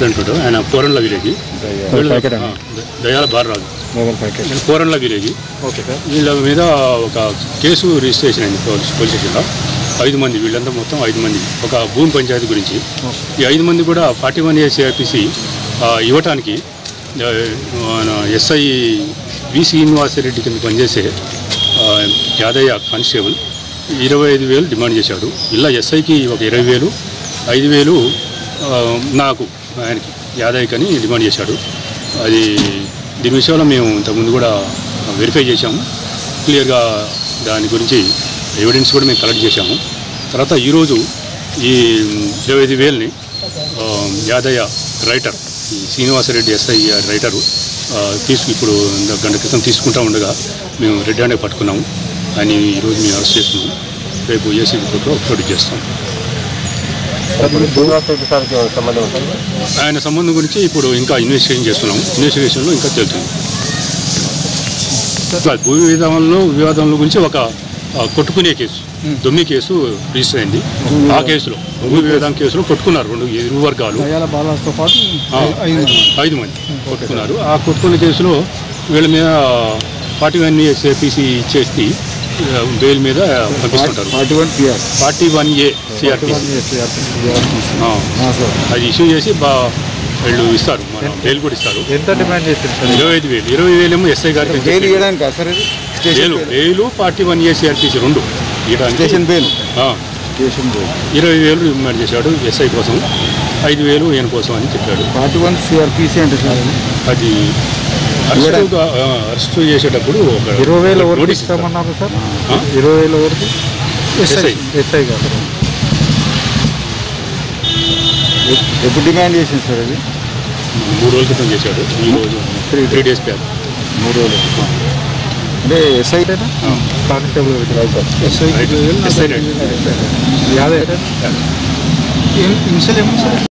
అంటుంటారు ఆయన కోరండ్ల విలేజ్ వీళ్ళ- ఆ, దయాల బాలరాజు మొబైల్ ప్యాకెట్ నేను కోరండ్ల విలేజ్ ఓకే సార్ వీళ్ళ మీద ఒక కేసు రిజిస్ట్రేషన్ అయింది పోలీస్ పోలీస్ స్టేషన్లో ఐదు మంది వీళ్ళంతా మొత్తం ఐదు మంది ఒక భూమి పంచాయతీ గురించి ఈ ఐదు మంది కూడా ఫార్టీ వన్ ఇయర్స్ సిఆర్పిసి ఇవ్వటానికి ఆ, మన ఎస్ఐ వి శ్రీనివాసరెడ్డి కింద పనిచేసే ఆ, యాదయ్య కానిస్టేబుల్ ఇరవై ఐదు వేలు డిమాండ్ చేశాడు ఇలా ఎస్ఐకి ఒక ఇరవై వేలు ఐదు వేలు ఆ, నాకు ఆయనకి యాదయ్యకి అని డిమాండ్ చేశాడు అది దీని విషయంలో మేము ఇంతకుముందు కూడా వెరిఫై చేశాము క్లియర్గా దాని గురించి ఎవిడెన్స్ కూడా మేము కలెక్ట్ చేశాము తర్వాత ఈరోజు ఈ ఇరవై ఐదు వేలని ఆ, యాదయ్య రైటర్ ఈ శ్రీనివాసరెడ్డి ఎస్ఐ రైటరు ఆ, తీసుకు ఇప్పుడు ఇంత గంట క్రితం తీసుకుంటా ఉండగా మేము రెడ్ హ్యాండ్ పట్టుకున్నాము ఆయన ఈరోజు మేము అరెస్ట్ చేస్తున్నాము రేపు ఏసీబీ కోర్టులో ప్రొడ్యూస్ చేస్తాం సంబంధం ఉంటుంది ఆయన సంబంధం గురించి ఇప్పుడు ఇంకా ఇన్వెస్టిగేషన్ చేస్తున్నాము ఇన్వెస్టిగేషన్లో ఇంకా తెలుస్తుంది ఇట్లా భూ వివాదంలో వివాదంలో గురించి ఒక ఆ, కొట్టుకునే కేసు దొమ్మి కేసు రిజిస్టర్ అయింది ఆ కేసులో భూ వివాదం కేసులో కొట్టుకున్నారు రెండు ఇరు వర్గాలు దయాల బాలాతో పాటు ఆ, ఐదు మంది కొట్టుకున్నారు ఆ కొట్టుకున్న కేసులో వీళ్ళ మీద ఫార్టీ వన్ ఇయర్స్ ఏపీసీ ఇచ్చేసి ఆ, బెయిల్ మీద పంపిస్తుంటారు forty one PR forty one A CrPC అది ఇష్యూ చేసి బా వీళ్ళు ఇస్తారు మన బెయిల్ కూడా ఇస్తారు ఎంత డిమాండ్ చేశారు సార్ ఇరవై ఐదు వేలు ఇరవై వేలేమో ఎస్ఐ గారికి బెయిల్ ఇవ్వడానికి సార్ ఇది bail bail forty one years CrPC రెండు ఇవ్వడానికి స్టేషన్ బెయిల్ ఆ, స్టేషన్ బెయిల్ ఇరవై వేలు డిమాండ్ చేశాడు ఎస్ఐ కోసం ఐదు వేలు ఈయన కోసం అని చెప్పాడు ఫార్టీ వన్ సిఆర్పిసి అంటే సార్ అది అరెస్ట్ అరెస్ట్ చేసేటప్పుడు ఒక ఇరవై వేల వరకు నోటీస్ ఇస్తారు. ఇస్తామన్నారు సార్ ఆ? ఇరవై వేల వరకు ఎస్ఐ. ఎస్ఐ గారు ఎప్పుడు డిమాండ్ చేసింది సార్ అది మూడు రోజుల క్రితం చేశాడు ఈ రోజు Three త్రీ డేస్ బ్యాక్ మూడు రోజులు అంటే SI constable SI right SI right Yadav initial ఏమో సార్